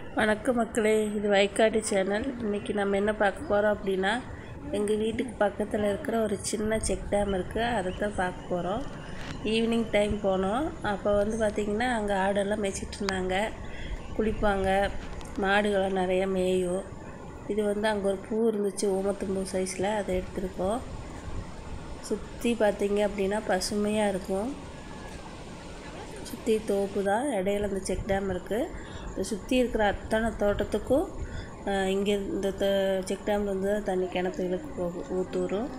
வணக்கம் மக்களே இது வயக்காட்டு சேனல் இன்றைக்கி நம்ம என்ன பார்க்க போகிறோம் அப்படின்னா எங்கள் வீட்டுக்கு பக்கத்தில் இருக்கிற ஒரு சின்ன செக் டேம் இருக்குது அதை தான் பார்க்க போகிறோம் ஈவினிங் டைம் போனோம் அப்போ வந்து பார்த்திங்கன்னா அங்கே ஆடெல்லாம் மேய்ச்சிட்டு இருந்தாங்க குளிப்பாங்க மாடுகள்லாம் நிறைய மேயும் இது வந்து அங்கே ஒரு பூ இருந்துச்சு ஊமத்தும்பூ சைஸில் அதை எடுத்திருக்கோம் சுற்றி பார்த்தீங்க அப்படின்னா பசுமையாக இருக்கும் சுற்றி தோப்பு தான் இடையில இந்த செக் டேம் இருக்குது இதை சுற்றி இருக்கிற அத்தனை தோட்டத்துக்கும் இங்கே இந்த செக் டேம்லேருந்து தான் தண்ணி கிணத்துகளுக்கு போகும் ஊத்தூரும்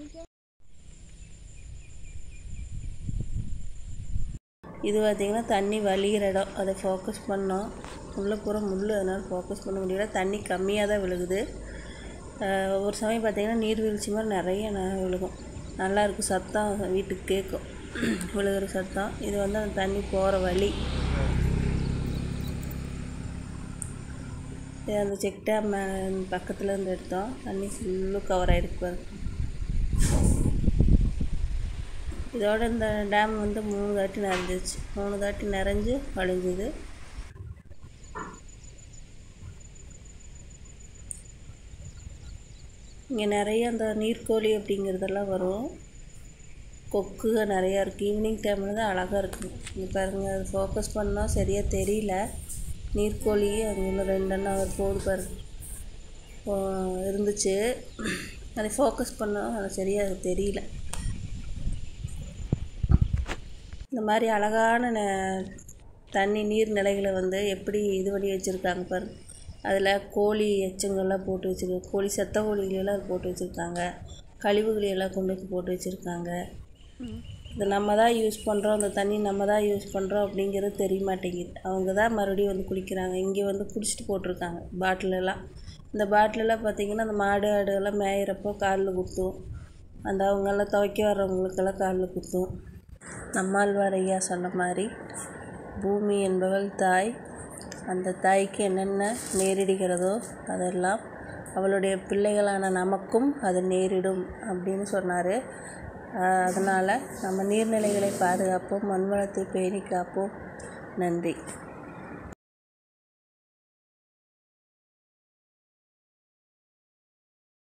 இது பார்த்திங்கன்னா தண்ணி வலிகிற இடம் அதை ஃபோக்கஸ் பண்ணோம் உள்ளே பூரா முள் அதனால் ஃபோக்கஸ் பண்ண முடியல தண்ணி கம்மியாக தான் விழுகுது ஒரு சமயம் பார்த்திங்கன்னா நீர்வீழ்ச்சி மாதிரி நிறைய ந- விழுகும் நல்லாயிருக்கும் சத்தம் வீட்டுக்கு கேட்கும் விழுகிற சத்தம் இது வந்து அந்த தண்ணி போகிற வழி இது அந்த செக் டேம் பக்கத்தில் இருந்து எடுத்தோம் தண்ணி ஃபுல்லும் கவர் ஆகிருக்கு பாருங்க இதோட இந்த டேம் வந்து மூணு தாட்டி நிறைஞ்சிருச்சு மூணு தாட்டி நிறைஞ்சு வழிஞ்சுது இங்கே நிறைய அந்த நீர்க்கோழி அப்படிங்கிறதெல்லாம் வரும் கொக்குக நிறையா இருக்குது ஈவினிங் டைமில் தான் அழகாக இருக்குது இங்கே பாருங்கள் அது ஃபோக்கஸ் பண்ணால் சரியாக தெரியல நீர்க்கோழி அங்கே உள்ள ரெண்டெண்ணம் அவர் போடு பாருங்க ஓ, இருந்துச்சு அதை ஃபோக்கஸ் பண்ணால் அது சரியாக தெரியல இந்த மாதிரி அழகான ந- தண்ணி நீர்நிலைகளை வந்து எப்படி இது பண்ணி வச்சுருக்காங்க பாருங்க அதில் கோழி எச்சங்கள்லாம் போட்டு வச்சுருக்காங்க கோழி செத்த கோழிகளெல்லாம் அது போட்டு வச்சுருக்காங்க கழிவுகளை எல்லாம் கொண்டு வந்து போட்டு வச்சுருக்காங்க இது நம்ம தான் யூஸ் பண்ணுறோம் அந்த தண்ணி நம்ம தான் யூஸ் பண்ணுறோம் அப்படிங்கிறது தெரிய மாட்டேங்குது அவங்க தான் மறுபடியும் வந்து குளிக்கிறாங்க இங்கே வந்து குடிச்சிட்டு போட்டிருக்காங்க பாட்டிலெல்லாம் இந்த பாட்டிலெல்லாம் பார்த்திங்கன்னா அந்த மாடு ஆடு எல்லாம் மேயிறப்போ காலில் குத்தும் அந்த அவங்கெல்லாம் துவைக்க வர்றவங்களுக்கெல்லாம் காலில் குத்தும் நம்மாழ்வார் ஐயா சொன்ன மாதிரி பூமி என்பவள் தாய் அந்த தாய்க்கு என்னென்ன நேரிடுகிறதோ அதெல்லாம் அவளுடைய பிள்ளைகளான நமக்கும் அது நேரிடும் அப்படின்னு சொன்னார் அதனால் நம்ம நீர்நிலைகளை பாதுகாப்போம் மண்வளத்தை பேணி காப்போம் நன்றி